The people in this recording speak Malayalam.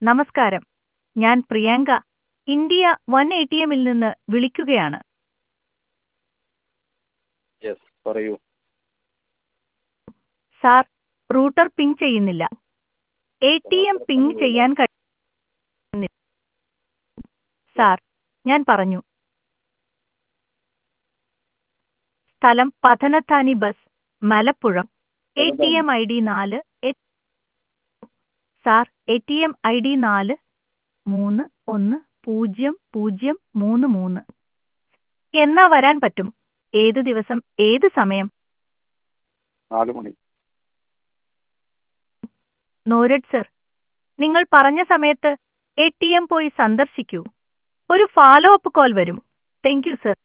നമസ്കാരം ഞാൻ Priyanka India one A T എമ്മിൽ നിന്ന് വിളിക്കുകയാണ് യെസ് പറയൂ സാർ റൂട്ടർ പിങ് ചെയ്യുന്നില്ല എ ടി എം പിങ് ചെയ്യാൻ കഴിയുന്നില്ല സാർ ഞാൻ പറഞ്ഞു സ്ഥലം പതനത്താനി bus Malappuram A T M I D നാല് A- sir A T M I D നാല് മൂന്ന് ഒന്ന് പൂജ്യം പൂജ്യം മൂന്ന് മൂന്ന് എന്നാ വരാൻ പറ്റും ഏത് ദിവസം ഏത് സമയം നാല് മണി നോരഡ് സർ നിങ്ങൾ പറഞ്ഞ സമയത്ത് എ ടി എം പോയി സന്ദർശിക്കൂ ഒരു ഫോളോ അപ്പ് കോൾ വരും താങ്ക് യു സർ